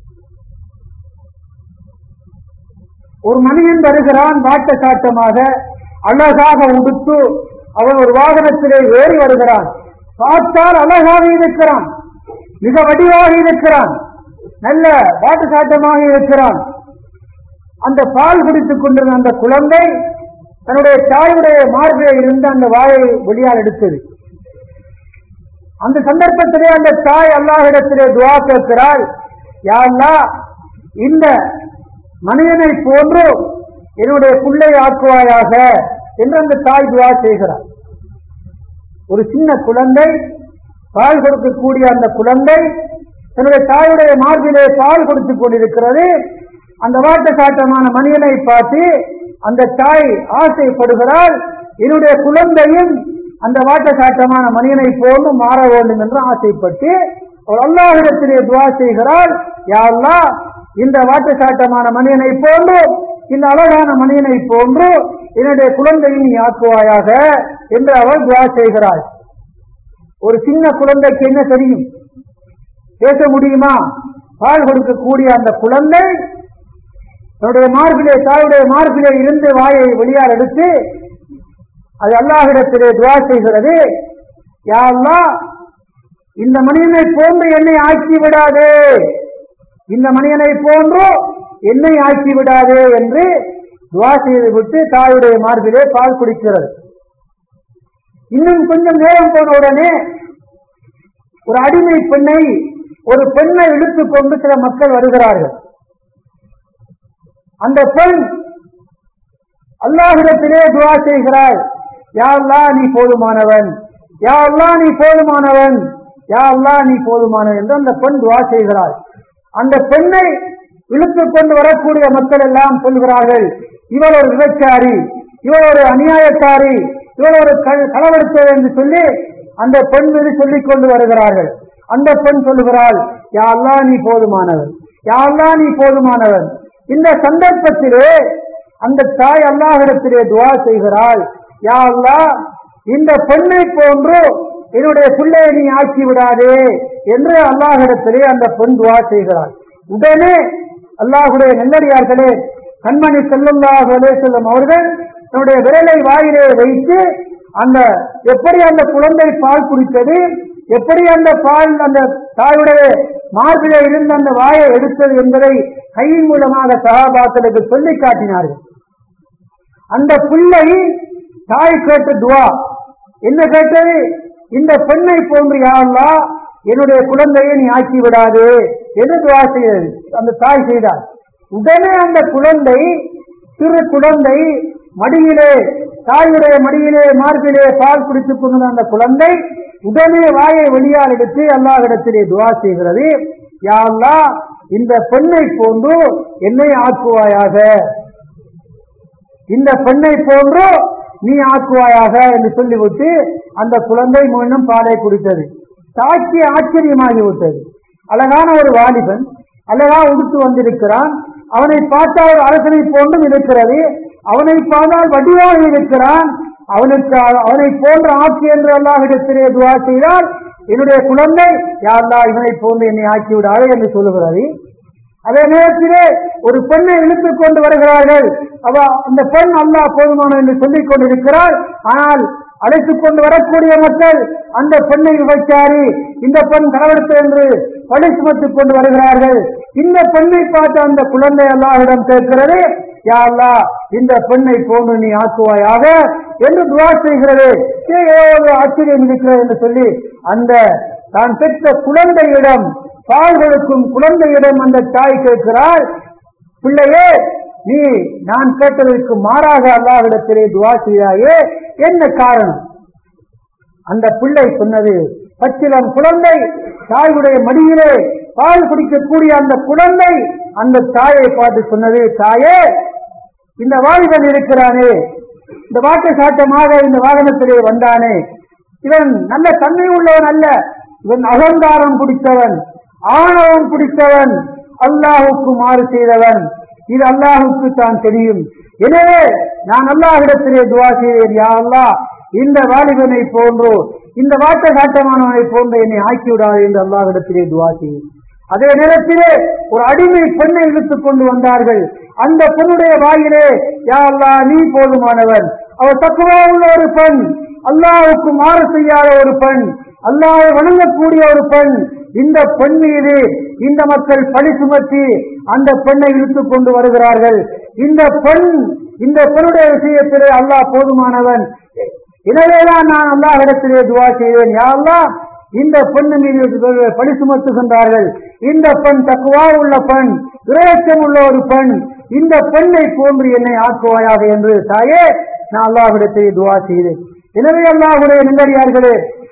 ஒரு மனிதன் வருகிறான் வாட்ட சாட்டமாக அழகாக உடுத்து அவன் ஒரு வாகனத்திலே ஏறி வருகிறான் பார்த்தால் அழகாக இருக்கிறான் மிக வடிவாக இருக்கிறான் நல்ல வாட்டு சாட்டமாக இருக்கிறான் அந்த பால் குடித்துக் கொண்டிருந்த அந்த குழந்தை தன்னுடைய தாயுடைய மார்பிலே இருந்து அந்த வாயை வெளியால் எடுத்தது அந்த சந்தர்ப்பத்திலே அந்த தாய் அல்லாஹிடத்திலே துவா கேட்கிறாள் யாருலா இந்த மனிதனை போன்று என்னுடைய பிள்ளை ஆக்குவாயாக என்று அந்த தாய் துவா செய்கிறார் ஒரு சின்ன குழந்தை பால் கொடுக்கக்கூடிய அந்த குழந்தை தன்னுடைய தாயுடைய மார்பிலே பால் கொடுத்துக் கொண்டிருக்கிறது அந்த வாட்ட சாட்டமான மனிதனை பார்த்து அந்த தாய் ஆசைப்படுகிறாள் என்னுடைய குழந்தையும் அந்த வாட்ட சாட்டமான மனிதனை போன்று மாற வேண்டும் என்று ஆசைப்பட்டு அவர் அல்லாஹிடத்திலே துவா செய்கிறாள் யாழ்லா இந்த வாட்ட சாட்டமான மனிதனை போன்று இந்த அழகான மனிதனை போன்று என்னுடைய குழந்தையை நீ ஆக்குவாயாக என்று அவள் துவா செய்கிறாள் ஒரு சின்ன குழந்தைக்கு என்ன தெரியும் பேச முடியுமா பால் கொடுக்கக்கூடிய அந்த குழந்தை தன்னுடைய மார்பிலே தாயுடைய மார்பிலே இருந்து வாயை வெளியால் எடுத்து அது அல்லாஹிடத்திலே துவா செய்கிறது யா அல்லாஹ் இந்த மனிதனை போன்று என்னை ஆக்கி விடாதே இந்த மனிதனை போன்று என்னை ஆக்கி விடாதே என்று துவா செய்து விட்டு தாயுடைய மார்பிலே பால் குடிக்கிறது இன்னும் கொஞ்சம் நேரம் போன உடனே ஒரு அடிமை பெண்ணை ஒரு பெண்ணை இழுத்துக் கொண்டு சில மக்கள் வருகிறார்கள் அந்த பெண் அல்லாஹிடத்திலே துவா செய்கிறாள் யா அல்லாஹ் நீ போதுமானவன் யா அல்லாஹ் நீ போதுமானவன் யா அல்லாஹ் நீ போதுமானவன் என்று அந்த பெண் துவா செய்கிறாள் அந்த பெண்ணை இழுத்துக் கொண்டு வரக்கூடிய மக்கள் எல்லாம் சொல்கிறார்கள் இவள் ஒரு விபச்சாரி இவள் ஒரு அநியாயக்காரி இவள் ஒரு களவெடுத்தவர் என்று சொல்லி அந்த பெண் மீது சொல்லிக் கொண்டு வருகிறார்கள் அந்த பெண் சொல்லுகிறாள் யா அல்லா நீ போதுமானவன் யா அல்லா நீ போதுமானவன் இந்த சந்தர்ப்பத்திலே அந்த தாய் அல்லாஹிடத்திலே துவா செய்கிறாள் யா அல்லா இந்த பெண்ணை போன்று என்னுடைய பிள்ளையை நீ ஆக்கி விடாதே என்று அல்லாஹிடத்திலே அந்த பெண் துவா செய்கிறாள் உடனே அல்லாஹுடைய நெல்லடியார்களே கண்மணி செல்லுல்லாஹ் செல்லும் அவர்கள் தன்னுடைய விரலை வாயிலே வைத்து அந்த எப்படி அந்த குழந்தை பால் குடித்தது எப்படி அந்த பால் அந்த தாயுடைய மார்பிலே இருந்து அந்த வாயை எடுத்தது என்பதை கையின் மூலமாக சகாபாக்களுக்கு சொல்லி காட்டினார்கள் அந்த பிள்ளை தாய் கேட்ட துவா என்ன கேட்டது இந்த பெண்ணை போன்று யாருலா என்னுடைய குழந்தையை நீ ஆக்கி விடாது என்று துவா செய்தது அந்த தாய் செய்தார் உடனே அந்த குழந்தை சிறு குழந்தை மடியிலே தாயுடைய மடியிலே மார்பிலே பால் குடித்துக் கொண்டிருந்த அந்த குழந்தை உடனே வாயை வெளியால் எடுத்து அல்லாஹிடத்திலே துவா செய்கிறது யா அல்லாஹ் இந்த பெண்ணை போன்று என்னை ஆக்குவாயாக இந்த பெண்ணை போன்று நீ ஆக்குவாயாக என்று சொல்லிவிட்டு அந்த குழந்தை மீண்டும் பாலை குடித்தது தாக்கி ஆச்சரியமாகிவிட்டது அழகான ஒரு வாலிபன் அழகா உடுத்து வந்திருக்கிறான் அவனை பார்த்தால் ஒரு அரசனை போன்றும் இருக்கிறது அவனை பார்த்தால் வடிவாக இருக்கிறான் அவனுக்கு அவனை போன்ற ஆட்சி என்று அல்லாஹிடத்திலே துவா செய்தால் என்னுடைய குழந்தை யாருந்தா இவனை போன்று என்னை ஆக்கி விடாது என்று சொல்லுகிறது அதே நேரத்திலே ஒரு பெண்ணை இழுத்துக் கொண்டு வருகிறார்கள் அவ அந்த பெண் அல்லா போதுமான என்று சொல்லிக் கொண்டிருக்கிறாள் ஆனால் அழைத்துக் கொண்டு வரக்கூடிய மக்கள் அந்த பெண்ணை விபச்சாரி இந்த பெண் கலவரத்து என்று பழி சுமத்துக் கொண்டு வருகிறார்கள் இந்த பெண்ணை பார்த்து அந்த குழந்தை அல்லாஹிடம் கேட்கிறது யா அல்லா இந்த பெண்ணை போன்று நீ ஆக்குவாயாக என்று துவா செய்கிறது ஏதோ ஆச்சரியம் இருக்கிறது என்று சொல்லி அந்த தான் பெற்ற குழந்தையிடம் பால் கொடுக்கும் குழந்தையிடம் அந்த தாய் கேட்கிறாள் பிள்ளையே நீ நான் கேட்டதற்கு மாறாக அல்லாஹிடத்திலே துவா செய்தாயே என்ன காரணம் அந்த பிள்ளை சொன்னது பச்சிலம் குழந்தை தாயுடைய மடியிலே பால் குடிக்கக்கூடிய அந்த குழந்தை அந்த தாயை பார்த்து சொன்னது தாயே இந்த வாலிபன் இருக்கிறானே இந்த வாக்கு சாட்டமாக இந்த வாகனத்திலே வந்தானே இவன் நல்ல தன்மை உள்ளவன் அல்ல இவன் அகங்காரம் பிடித்தவன் ஆணவம் பிடித்தவன் அல்லாஹுக்கு மாறு செய்தவன் இது அல்லாஹுக்கு தான் தெரியும் எனவே நான் அல்லாஹிடத்திலே துவா செய்தேன் யா அல்லாஹ் இந்த வாலிபனை போன்றோ இந்த வாட்ட சாட்டமானவனை போன்று என்னை ஆக்கிவிடாது என்று அல்லாஹிடத்திலே துவா செய்தேன் அதே நேரத்திலே ஒரு அடிமை பெண்ணை இழுத்துக் கொண்டு வந்தார்கள் அந்த பெண்ணுடைய வாயிலே யா அல்லா நீ போதுமானவன் அவர் தக்குவா உள்ள ஒரு பெண் அல்லாவுக்கு மாறு செய்யாத ஒரு பெண் அல்லாவை வணங்கக்கூடிய ஒரு பெண் இந்த பெண் மீது இந்த மக்கள் பழி சுமத்தி அந்த பெண்ணை இழுத்துக் கொண்டு வருகிறார்கள் இந்த பெண் இந்த பெண்ணுடைய விஷயத்திலே அல்லாஹ் போதுமானவன் எனவேதான் நான் அல்லாஹிடத்திலே துவா செய்வேன் யா அல்லாஹ் இந்த பெண்ணு மீது பழி சுமத்துகின்றார்கள் இந்த பெண் தக்குவா உள்ள பெண் இறையச்சம் உள்ள ஒரு பெண் இந்த பெண்ணை போன்று என்னை ஆக்குவாயாக என்று தாயே நான் அல்லாஹிடத்தை துவா செய்தேன் எனவே அல்லாஹுடைய நிம்மதியார்களே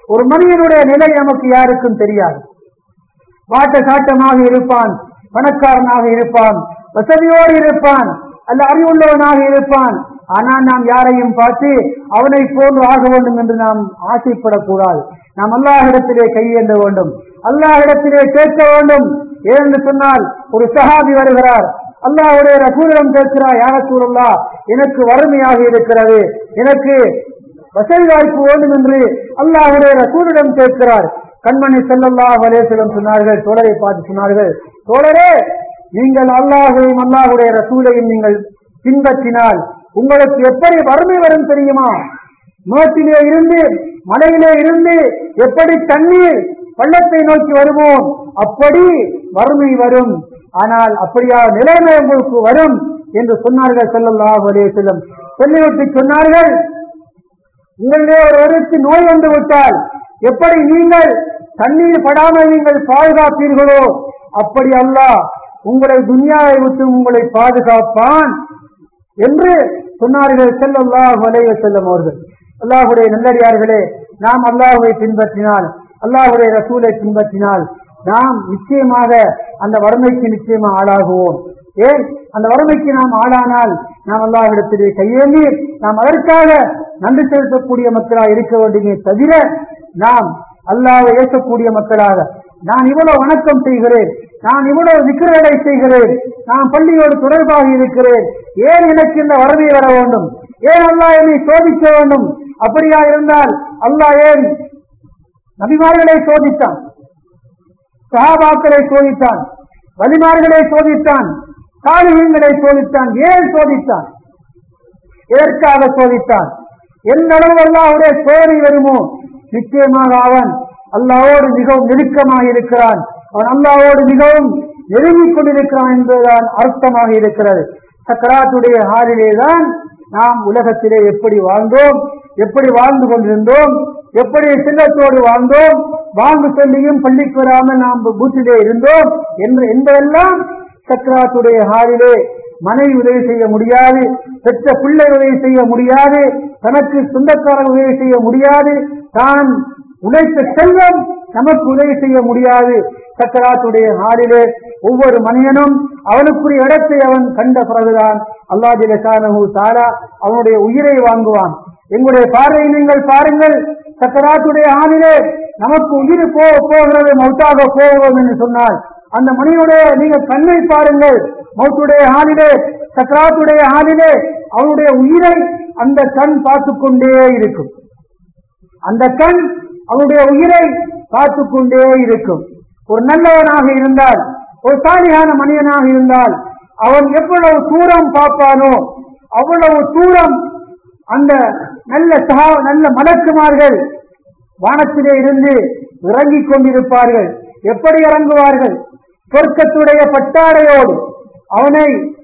ஒரு மனிதனுடைய நிலை நமக்கு யாருக்கும் தெரியாது வாட்ட சாட்டமாக இருப்பான் பணக்காரனாக இருப்பான் வசதியோடு இருப்பான் அல்ல அறிவுள்ளவனாக இருப்பான் ஆனால் நாம் யாரையும் பார்த்து அவனை போன்று ஆக வேண்டும் என்று நாம் ஆசைப்படக்கூடாது நாம் அல்லாஹிடத்திலே கையேந்த வேண்டும் அல்லாஹிடத்திலே கேட்க வேண்டும் ஏனென்று சொன்னால் ஒரு சஹாபி வருகிறார் அல்லாஹுடைய ரசூலிடம் கேட்கிறார் யார சூழல்லா எனக்கு வறுமையாக இருக்கிறது எனக்கு வசதி வாய்ப்பு வேண்டும் என்று அல்லாஹுடைய ரசூலிடம் கேட்கிறார் கண்மணி செல்லல்லா வலேசிடம் சொன்னார்கள் தோழரை பார்த்து சொன்னார்கள் தோழரே நீங்கள் அல்லாஹையும் அல்லாஹுடைய ரசூலையும் நீங்கள் பின்பற்றினால் உங்களுக்கு எப்படி வறுமை வரும் தெரியுமா மேட்டிலே இருந்து மலையிலே இருந்து எப்படி தண்ணீர் பள்ளத்தை நோக்கி வருவோம் அப்படி வறுமை வரும் ஆனால் அப்படியா நிலைமை உங்களுக்கு வரும் என்று சொன்னார்கள் செல்லல்லாஹு அலைஹி செல்லம் சொல்லிவிட்டு சொன்னார்கள் உங்களிலே ஒருவருக்கு நோய் வந்து விட்டால் எப்படி நீங்கள் தண்ணீர் படாமல் நீங்கள் பாதுகாப்பீர்களோ அப்படி அல்லாஹ் உங்களை துனியாவை விட்டு உங்களை பாதுகாப்பான் என்று சொன்னார்கள் செல்லல்லாஹு அலைஹி செல்லம் அவர்கள் அல்லாஹுடைய நல்லடியார்களே நாம் அல்லாஹுவை பின்பற்றினால் அல்லாஹுடைய ரசூலை பின்பற்றினால் நாம் நிச்சயமாக அந்த வறுமைக்கு நிச்சயமாக ஆளாகுவோம் ஏன் அந்த வறுமைக்கு நாம் ஆளானால் நாம் அல்லாஹ்விடத்திலே கையேந்தி நாம் அதற்காக நன்றி செலுத்தக்கூடிய மக்களாக இருக்க வேண்டுமே தவிர நாம் அல்லாஹ்வை ஏற்கக்கூடிய மக்களாக நான் இவ்வளவு வணக்கம் செய்கிறேன் நான் இவ்வளவு விக்கிரகளை செய்கிறேன் நான் பள்ளியோடு தொடர்பாக இருக்கிறேன் ஏன் எனக்கு இந்த வறுமை வர வேண்டும் ஏன் அல்லாஹ் என்னை சோதிக்க வேண்டும் அப்படியா இருந்தால் அல்லாஹ் ஏன் நபிமார்களை சோதித்தான் சஹாபாக்களை சோதித்தான் வலிமார்களை சோதித்தான் காலிகங்களை சோதித்தான் ஏன் சோதித்தான் எதற்காக சோதித்தான் எந்த அளவு அல்லாஹுடைய சோதனை வருமோ நிச்சயமாக அவன் அல்லாவோடு மிகவும் நெருக்கமாக இருக்கிறான் அவன் அல்லாவோடு மிகவும் நெருங்கிக் கொண்டிருக்கிறான் என்பதுதான் அர்த்தமாக இருக்கிறது சக்கராத்துடைய ஹாரிலே தான் நாம் உலகத்திலே எப்படி வாழ்ந்தோம் எப்படி வாழ்ந்து கொண்டிருந்தோம் எப்படி செல்லத்தோடு வாழ்ந்தோம் வாங்கு சொல்லியும் பள்ளிக்கு வராமல் நாம் பூத்திலே இருந்தோம் என்று என்பதெல்லாம் சக்கராத்துடைய ஹாலிலே மனைவி உதவி செய்ய முடியாது பெற்ற பிள்ளை உதவி செய்ய முடியாது தனக்கு சொந்தக்காரர் உதவி செய்ய முடியாது தான் உழைத்த செல்வம் நமக்கு உதவி செய்ய முடியாது சக்கராத்துடைய நாளிலே ஒவ்வொரு மனிதனும் அவனுக்குரிய இடத்தை அவன் கண்ட பிறகுதான் அல்லாஹிலசானு தாரா அவனுடைய உயிரை வாங்குவான் எங்களுடைய பார்வையை நீங்கள் பாருங்கள் சக்கராத்துடைய ஆணிலே நமக்கு உயிர் போ போகிறது மௌத்தாக போகிறோம் என்று சொன்னால் அந்த மணியுடைய நீங்க கண்ணை பாருங்கள் மௌத்துடைய ஆணிலே சக்கராத்துடைய ஆணிலே அவனுடைய உயிரை அந்த கண் பார்த்து கொண்டே இருக்கும் அந்த கண் அவனுடைய உயிரை பார்த்து கொண்டே இருக்கும் ஒரு நல்லவனாக இருந்தால் ஒரு சாலியான மனிதனாக இருந்தால் அவன் எவ்வளவு தூரம் பார்ப்பானோ அவ்வளவு தூரம் அந்த நல்ல சகா நல்ல மலக்குமார்கள் வானத்திலே இருந்து இறங்கிக் கொண்டிருப்பார்கள் எப்படி இறங்குவார்கள் சொர்க்கத்துடைய பட்டாடையோடு அவனை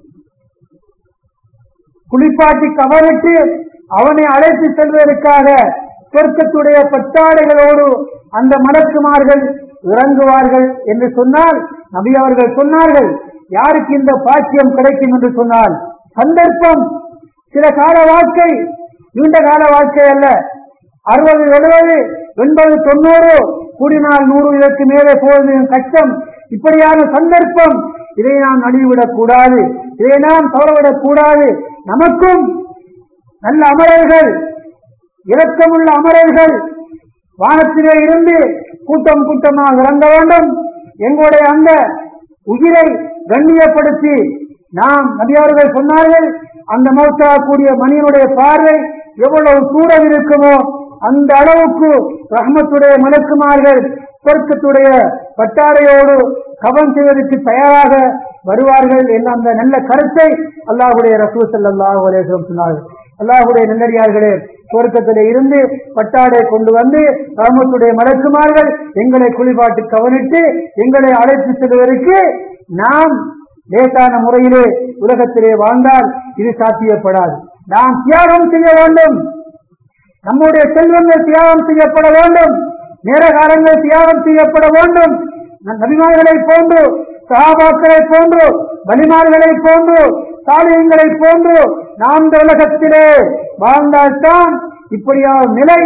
குளிப்பாட்டி கவனிட்டு அவனை அழைத்து செல்வதற்காக சொர்க்கத்துடைய பட்டாடைகளோடு அந்த மலக்குமார்கள் இறங்குவார்கள் என்று சொன்னால் நபி அவர்கள் சொன்னார்கள் யாருக்கு இந்த பாக்கியம் கிடைக்கும் என்று சொன்னால் சந்தர்ப்பம் சில கால வாழ்க்கை நீண்ட கால வாழ்க்கை அல்ல அறுபது எழுபது எண்பது தொண்ணூறு கூடினால் நூறு இதற்கு மேலே போவது கஷ்டம் இப்படியான சந்தர்ப்பம் இதை நாம் நழுவிவிடக் கூடாது இதை நாம் தவறவிடக் கூடாது நமக்கும் நல்ல அமரர்கள் இரக்கமுள்ள அமரர்கள் வானத்திலே இருந்து கூட்டம் கூட்டமாக இறங்க வேண்டும் எங்களுடைய அந்த உயிரை கண்ணியப்படுத்தி நாம் நபியவர்கள் சொன்னார்கள் அந்த மௌத்தாகக்கூடிய மனிதனுடைய பார்வை எவ்வளவு தூரம் இருக்குமோ அந்த அளவுக்கு ரஹ்மத்துடைய மலக்குமார்கள் சொர்க்கத்துடைய பட்டாடையோடு கவன் செய்வதற்கு தயாராக வருவார்கள் என்ற அந்த நல்ல கருத்தை அல்லாஹுடைய ரசூல் ஸல்லல்லாஹு அலைஹி வஸல்லம் சொன்னார்கள் அல்லாஹுடைய நல்லடியார்களே சொர்க்கத்திலே இருந்து பட்டாடை கொண்டு வந்து ரஹமத்துடைய மலக்குமார்கள் எங்களை குளிப்பாட்டு கவனித்து எங்களை அழைத்து செல்வதற்கு நாம் லேசான முறையிலே உலகத்திலே வாழ்ந்தால் இது சாத்தியப்படாது நாம் தியாகம் செய்ய வேண்டும் நம்முடைய செல்வங்கள் தியாகம் செய்யப்பட வேண்டும் நேர காலங்கள் தியாகம் செய்யப்பட வேண்டும் நபிமார்களை போன்று சகாபாக்களை போன்று வலிமார்களை போன்று சாலியங்களை போன்று நாம் இந்த உலகத்திலே வாழ்ந்தால்தான் இப்படியான நிலை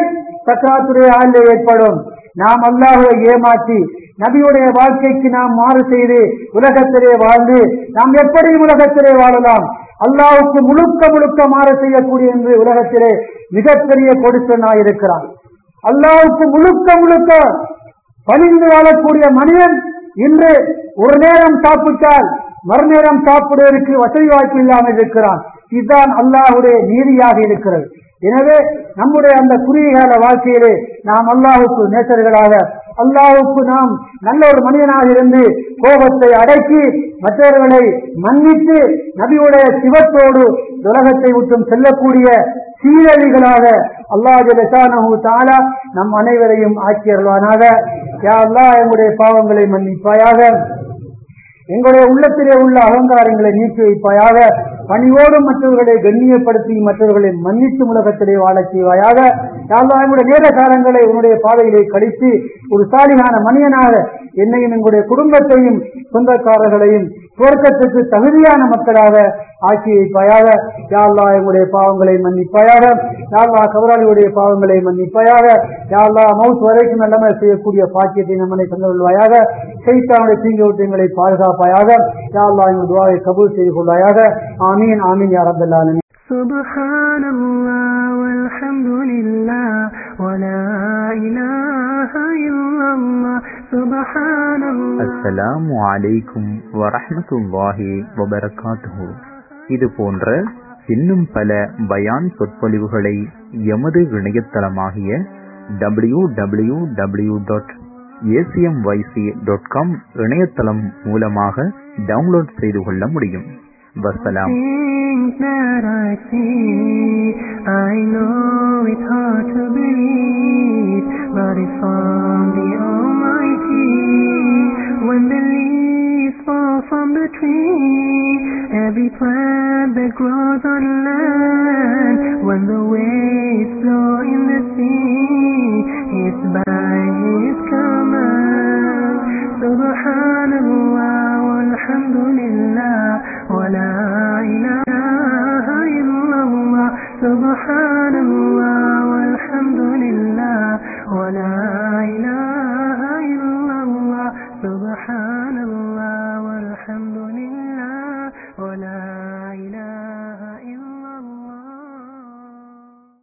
சக்கராத்துடைய ஆண்டு ஏற்படும் நாம் அல்லாஹுவை ஏமாற்றி நபியுடைய வாழ்க்கைக்கு நாம் மாறு செய்து உலகத்திலே வாழ்ந்து நாம் எப்படி உலகத்திலே வாழலாம் அல்லாவுக்கு முழுக்க முழுக்க மாறு செய்யக்கூடிய என்று உலகத்திலே மிகப்பெரிய கொடுத்தனாய் இருக்கிறான் அல்லாவுக்கு முழுக்க முழுக்க பணிந்து வாழக்கூடிய மனிதன் இன்று ஒரு நேரம் சாப்பிட்டால் மறுநேரம் சாப்பிடுவதற்கு வசதி வாய்ப்பு இல்லாமல் இருக்கிறான் இதுதான் அல்லாஹுடைய நீதியாக இருக்கிறது எனவே நம்முடைய அந்த குறுகிய கால வாழ்க்கையிலே நாம் அல்லாஹுக்கு நேசர்களாக அல்லாஹுக்கு நாம் நல்ல ஒரு மனிதனாக இருந்து கோபத்தை அடக்கி மற்றவர்களை மன்னித்து நபியுடைய சிவத்தோடு உலகத்தை விட்டும் செல்லக்கூடிய சீரழிகளாக அல்லாஹு தாலா நம் அனைவரையும் ஆக்கியருள்வானாக யா அல்லாஹ் எங்களுடைய பாவங்களை மன்னிப்பாயாக எங்களுடைய உள்ளத்திலே உள்ள அகங்காரங்களை நீக்கி வைப்பாயாக பணியோடும் மற்றவர்களை கண்ணியப்படுத்தி மற்றவர்களை மன்னித்து உலகத்திலே வாழச் செய்வாயாக யாழ்லா எங்களுடைய நேர காலங்களை உன்னுடைய பாதையிலே கழித்து ஒரு சாலிகான மனிதனாக என்னையும் எங்களுடைய குடும்பத்தையும் சொந்தக்காரர்களையும் சுவர்க்கத்துக்கு தகுதியான மக்களாக ஆக்கி வைப்பாயாக யாழ்லா எங்களுடைய பாவங்களை மன்னிப்பாயாக யாழ்லா கவராளியுடைய பாவங்களை மன்னிப்பாயாக யாழ்லா மவுத் வரைக்கும் எல்லாமே செய்யக்கூடிய பாக்கியத்தை நம்மனை தந்து கொள்வாயாக செய்தானுடைய தீங்கு விட்டங்களை பாதுகாப்பாயாக யாழ்லா எங்கள் துவாவை கபூல் செய்து கொள்வாயாக ஆமீன் ஆமீன் யா ரப்பல் ஆலமீன் سبحان الله والحمد لله ولا إله إلا الله سبحان الله அஸ்ஸலாமு அலைக்கும் வரஹ்மத்துல்லாஹி வபரகாத்துஹு இது போன்ற இன்னும் பல பயான் சொற்பொழிவுகளை எமது இணையதளமாகிய W W W dot ACMYC dot com இணையதளம் மூலமாக டவுன்லோட் செய்து கொள்ள முடியும் வசலாம் Things that I see, I know it's hard to believe, but it's from the Almighty. When the leaves fall from the tree, every plant that grows on land, when the waves flow in the sea, it's by His command. Subhanallah, walhamdulillah, wa la ilaha illallah, subhanallah.